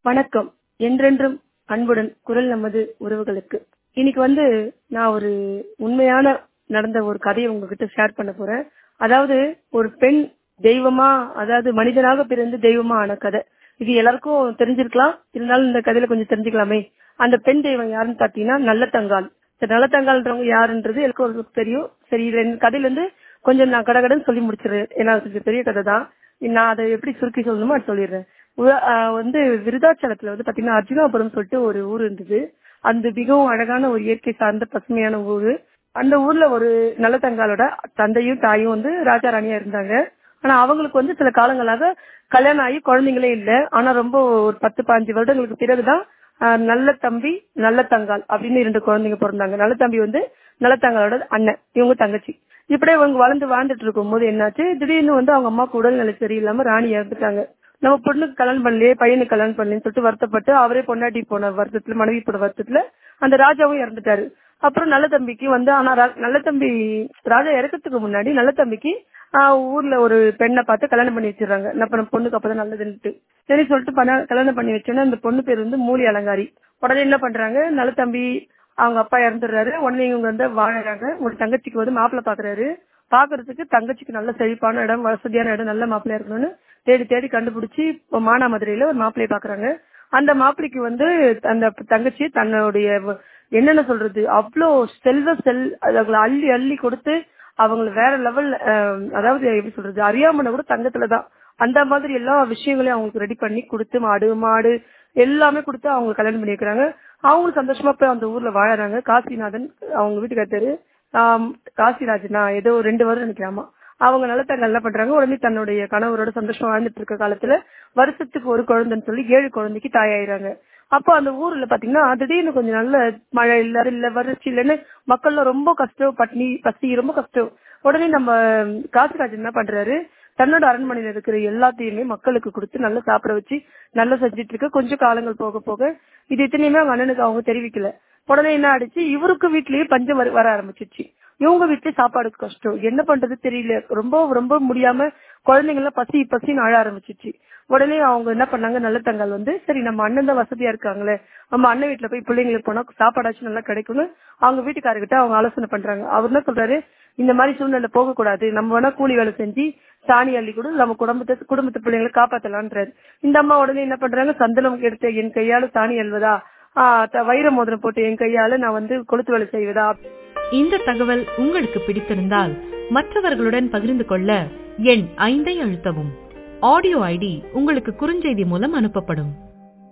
வணக்கம் என்றென்றும் அன்புடன் குரல் நமது உறவுகளுக்கு இன்னைக்கு வந்து நான் ஒரு உண்மையான நடந்த ஒரு கதையை உங்ககிட்ட ஷேர் பண்ண போறேன் அதாவது ஒரு பெண் தெய்வமா அதாவது மனிதனாக பிறந்து தெய்வமா ஆன கதை இது எல்லாருக்கும் தெரிஞ்சிருக்கலாம் இருந்தாலும் இந்த கதையில கொஞ்சம் தெரிஞ்சுக்கலாமே அந்த பெண் தெய்வம் யாருன்னு பாத்தீங்கன்னா நல்லத்தங்கால் இந்த நல்லத்தங்கால்ன்றவங்க யாருன்றது எனக்கு ஒரு தெரியும் சரி இதுல இந்த கதையில இருந்து கொஞ்சம் நான் கடகடன்னு சொல்லி முடிச்சிடுறேன் ஏன்னா அது கொஞ்சம் பெரிய கதை தான் நான் அதை எப்படி சுருக்கி சொல்லணுமோ அது சொல்லிடுறேன் உ- ஆஹ் வந்து விருதாச்சலத்துல வந்து பாத்தீங்கன்னா அர்ஜுனாபுரம் சொல்லிட்டு ஒரு ஊர் இருந்தது அந்த மிகவும் அழகான ஒரு இயற்கை சார்ந்த பசுமையான ஊரு அந்த ஊர்ல ஒரு நல்லத்தங்காலோட தந்தையும் தாயும் வந்து ராஜா ராணியா இருந்தாங்க ஆனா அவங்களுக்கு வந்து சில காலங்களாக கல்யாணம் ஆகி குழந்தைங்களே இல்ல ஆனா ரொம்ப ஒரு பத்து பாஞ்சு வருடங்களுக்கு பிறகுதான் ஆஹ் நல்ல தம்பி நல்ல தங்கால் அப்படின்னு இரண்டு குழந்தைங்க பிறந்தாங்க நல்ல தம்பி வந்து நல்ல தங்காலோட அண்ணன் இவங்க தங்கச்சி இப்படியே இவங்க வளர்ந்து வாழ்ந்துட்டு இருக்கும் போது என்னாச்சு திடீர்னு வந்து அவங்க அம்மாவுக்கு உடல்நிலை சரியில்லாம ராணி இறந்துட்டாங்க நம்ம பொண்ணுக்கு கல்யாணம் பண்ணலையே பையனுக்கு கல்யாணம் பண்ணலன்னு சொல்லிட்டு வருத்தப்பட்டு அவரே பொண்டாட்டி போன வருத்தத்துல மனைவி போன வருத்தத்துல அந்த ராஜாவும் இறந்துட்டாரு அப்புறம் நல்ல தம்பிக்கு வந்து ஆனா ரா- நல்ல தம்பி ராஜா இறக்கறதுக்கு முன்னாடி நல்ல தம்பிக்கு ஆஹ், ஊர்ல ஒரு பெண்ணை பார்த்து கல்யாணம் பண்ணி வச்சிடுறாங்க என்ன பண்ண பொண்ணுக்கு அப்பதான் நல்லதுன்னுட்டு சரி சொல்லிட்டு பண்ண- கல்யாணம் பண்ணி வச்சோன்னா அந்த பொண்ணு பேர் வந்து மூலி அலங்காரி உடனே என்ன பண்றாங்க நல்ல தம்பி அவங்க அப்பா இறந்துடுறாரு உடனே இவங்க வந்து வாழறாங்க ஒரு தங்கச்சிக்கு வந்து மாப்பிள்ளை பாக்குறாரு பாக்குறதுக்கு தங்கச்சிக்கு நல்ல செழிப்பான இடம் வசதியான இடம் நல்ல மாப்பிள்ளையா இருக்கணும்னு தேடி தேடி கண்டுபிடிச்சு இப்போ மானாமதுரையில ஒரு மாப்பிள்ளையை பாக்குறாங்க அந்த மாப்பிள்ளைக்கு வந்து அந்த தங்கச்சி தன்னுடைய வ- என்னென்ன சொல்றது அவ்வளோ செல்வ செல் அவங்களை அள்ளி அள்ளி கொடுத்து அவங்களை வேற லெவல் அதாவது எப்படி சொல்றது அறியாமன கூட தங்கத்துல தான் அந்த மாதிரி எல்லா விஷயங்களையும் அவங்களுக்கு ரெடி பண்ணி கொடுத்து மாடு மாடு எல்லாமே கொடுத்து அவங்க கல்யாணம் பண்ணி வைக்கிறாங்க அவங்களும் சந்தோஷமா போய் அந்த ஊர்ல வாழறாங்க காசிநாதன் அவங்க வீட்டுக்கார் பேரு ஆம், காசிராஜனா ஏதோ ஒரு ரெண்டு வருடம் நினைக்கிறாமா அவங்க நல்லத்தங்க என்ன பண்றாங்க உடனே தன்னுடைய கணவரோட சந்தோஷமா வாழ்ந்துட்டு இருக்க காலத்துல வருஷத்துக்கு ஒரு குழந்தைன்னு சொல்லி ஏழு குழந்தைக்கு தாயாயிராங்க அப்போ அந்த ஊர்ல பாத்தீங்கன்னா திடீர்னு கொஞ்சம் நல்ல மழை இல்ல இல்ல வறட்சி இல்லைன்னு மக்கள்லாம் ரொம்ப கஷ்டம் பட்னி பசி ரொம்ப கஷ்டம் உடனே நம்ம காசிராஜ் என்ன பண்றாரு தன்னோட அரண்மனையில இருக்கிற எல்லாத்தையுமே மக்களுக்கு கொடுத்து நல்லா சாப்பிட வச்சு நல்லா செஞ்சுட்டு இருக்க கொஞ்சம் காலங்கள் போக போக இது இத்தனையுமே அவங்க அண்ணனுக்கு அவங்க தெரிவிக்கல உடனே என்ன ஆயிடுச்சு இவருக்கு வீட்லயே பஞ்சம் வர வர ஆரம்பிச்சிருச்சு இவங்க வீட்லயே சாப்பாடுக்கு கஷ்டம் என்ன பண்றது தெரியல ரொம்ப ரொம்ப முடியாம குழந்தைங்க எல்லாம் பசி பசின்னு அழ ஆரம்பிச்சிருச்சு உடனே அவங்க என்ன பண்ணாங்க நல்ல தங்கால் வந்து சரி நம்ம அண்ணன் தான் வசதியா இருக்காங்களே நம்ம அண்ணன் வீட்டுல போய் பிள்ளைங்களுக்கு போனா சாப்பாடாச்சும் நல்லா கிடைக்கும்னு அவங்க வீட்டுக்காரர்கிட்ட அவங்க ஆலோசனை பண்றாங்க அவர் என்ன சொல்றாரு இந்த மாதிரி சூழ்நிலை போக கூடாது நம்ம வேணா கூலி வேலை செஞ்சு சாணி அள்ளி கூட நம்ம குடும்பத்தை குடும்பத்து பிள்ளைங்களை காப்பாத்தலான்றாரு இந்த அம்மா உடனே என்ன பண்றாங்க சந்தனம் எடுத்து என் கையால சாணி அல்வதா ஆஹ் த- வைர மோதிரம் போட்டு என் கையால நான் வந்து கொளுத்து வேலை செய்வதா இந்த தகவல் உங்களுக்கு பிடித்திருந்தால் மற்றவர்களுடன் பகிர்ந்து கொள்ள எண் ஐந்தை அழுத்தவும் ஆடியோ ஐடி உங்களுக்கு குறுஞ்செய்தி மூலம் அனுப்பப்படும்